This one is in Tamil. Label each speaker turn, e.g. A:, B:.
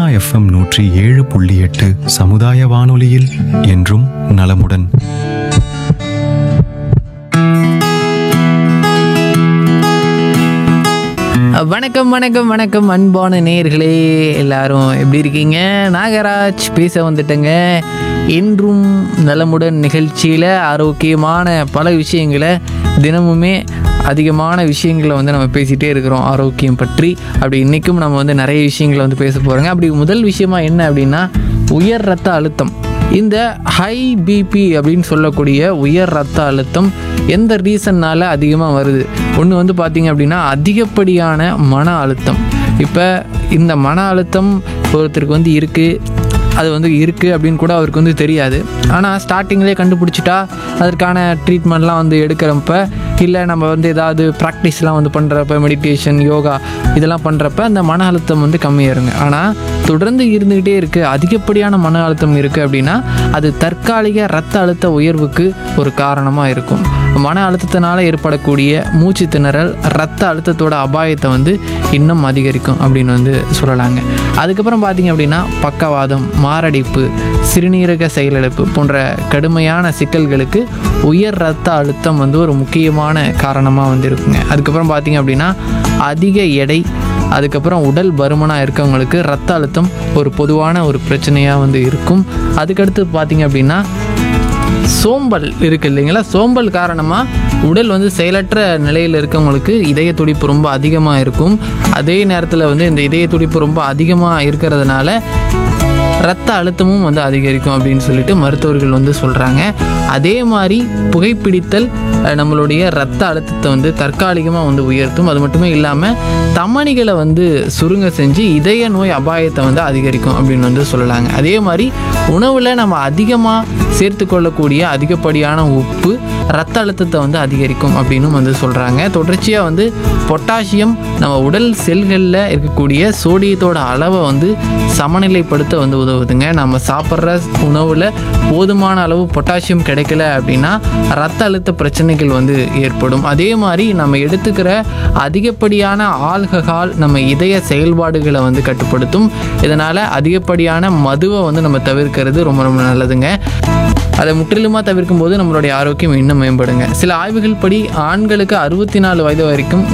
A: எஃப்எம் நூற்றி ஏழு புள்ளி எட்டு சமுதாய வானொலியில் என்றும் நலமுடன்
B: வணக்கம் வணக்கம் வணக்கம் அன்பான நேயர்களே எல்லாரும் எப்படி இருக்கீங்க நாகராஜ் பேச வந்துட்டேங்க என்றும் நலமுடன் நிகழ்ச்சியில் ஆரோக்கியமான பல விஷயங்களை தினமுமே அதிகமான விஷயங்களை வந்து நம்ம பேசிகிட்டே இருக்கிறோம் ஆரோக்கியம் பற்றி அப்படி இன்றைக்கும் நம்ம வந்து நிறைய விஷயங்களை வந்து பேச போகிறோங்க அப்படி முதல் விஷயமா என்ன அப்படின்னா உயர் ரத்த அழுத்தம் இந்த ஹை பிபி அப்படின்னு சொல்லக்கூடிய உயர் ரத்த அழுத்தம் எந்த ரீசன்னால் அதிகமாக வருது ஒன்று வந்து பார்த்திங்க அப்படின்னா அதிகப்படியான மன அழுத்தம் இப்போ இந்த மன அழுத்தம் ஒருத்தருக்கு வந்து இருக்குது அது வந்து இருக்குது அப்படின்னு கூட அவருக்கு வந்து தெரியாது ஆனால் ஸ்டார்டிங்லேயே கண்டுபிடிச்சிட்டா அதற்கான ட்ரீட்மெண்ட்லாம் வந்து எடுக்கிறப்ப இல்லை நம்ம வந்து ஏதாவது ப்ராக்டிஸ்லாம் வந்து பண்ணுறப்ப மெடிடேஷன் யோகா இதெல்லாம் பண்ணுறப்ப அந்த மன அழுத்தம் வந்து கம்மியாயிருங்க ஆனால் தொடர்ந்து இருந்துக்கிட்டே இருக்குது அதிகப்படியான மன அழுத்தம் இருக்குது அப்படின்னா அது தற்காலிக ரத்த அழுத்த உயர்வுக்கு ஒரு காரணமாக இருக்கும் மன அழுத்தத்தினால ஏற்படக்கூடிய மூச்சு திணறல் ரத்த அழுத்தத்தோட அபாயத்தை வந்து இன்னும் அதிகரிக்கும் அப்படின்னு வந்து சொல்லலாங்க அதுக்கப்புறம் பார்த்தீங்க அப்படின்னா பக்கவாதம் மாரடைப்பு சிறுநீரக செயலிழப்பு போன்ற கடுமையான சிக்கல்களுக்கு உயர் ரத்த அழுத்தம் வந்து ஒரு முக்கியமான காரணமாக வந்து இருக்குங்க அதுக்கப்புறம் பார்த்தீங்க அப்படின்னா அதிக எடை அதுக்கப்புறம் உடல் பருமனாக இருக்கவங்களுக்கு ரத்த அழுத்தம் ஒரு பொதுவான ஒரு பிரச்சனையாக வந்து இருக்கும் அதுக்கடுத்து பார்த்தீங்க அப்படின்னா சோம்பல் இருக்குது இல்லைங்களா சோம்பல் காரணமாக உடல் வந்து செயலற்ற நிலையில் இருக்கவங்களுக்கு இதய துடிப்பு ரொம்ப அதிகமாக இருக்கும் அதே நேரத்தில் வந்து இந்த இதய துடிப்பு ரொம்ப அதிகமாக இருக்கிறதுனால ரத்த அழுத்தமும் வந்து அதிகரிக்கும் அப்படின்னு சொல்லிட்டு மருத்துவர்கள் வந்து சொல்கிறாங்க அதே மாதிரி புகைப்பிடித்தல் அஹ், நம்மளுடைய ரத்த அழுத்தத்தை வந்து தற்காலிகமாக வந்து உயர்த்தும் அது மட்டுமே இல்லாமல் தமனிகளை வந்து சுருங்க செஞ்சு இதய நோய் அபாயத்தை வந்து அதிகரிக்கும் அப்படின்னு வந்து சொல்லலாங்க அதே மாதிரி உணவில் நம்ம அதிகமாக சேர்த்து கொள்ளக்கூடிய அதிகப்படியான உப்பு ரத்த அழுத்தத்தை வந்து அதிகரிக்கும் அப்படின்னு வந்து சொல்கிறாங்க தொடர்ச்சியாக வந்து பொட்டாசியம் நம்ம உடல் செல்களில் இருக்கக்கூடிய சோடியத்தோட அளவை வந்து சமநிலைப்படுத்த வந்து உதவுதுங்க நம்ம சாப்பிட்ற உணவில் போதுமான அளவு பொட்டாசியம் கிடைக்கல அப்படின்னா ரத்த அழுத்த பிரச்சனைகள் வந்து ஏற்படும் அதே மாதிரி நம்ம எடுத்துக்கிற அதிகப்படியான ஆல்கஹால் நம்ம இதய செயல்பாடுகளை வந்து கட்டுப்படுத்தும் இதனால் அதிகப்படியான மதுவை வந்து நம்ம தவிர்க்கிறது ரொம்ப ரொம்ப நல்லதுங்க அதை முற்றிலுமாக தவிர்க்கும் போது நம்மளுடைய ஆரோக்கியம் இன்னும் மேம்படுங்க சில ஆய்வுகள் படி ஆண்களுக்கு அறுபத்தி நாலு வயது வரைக்கும்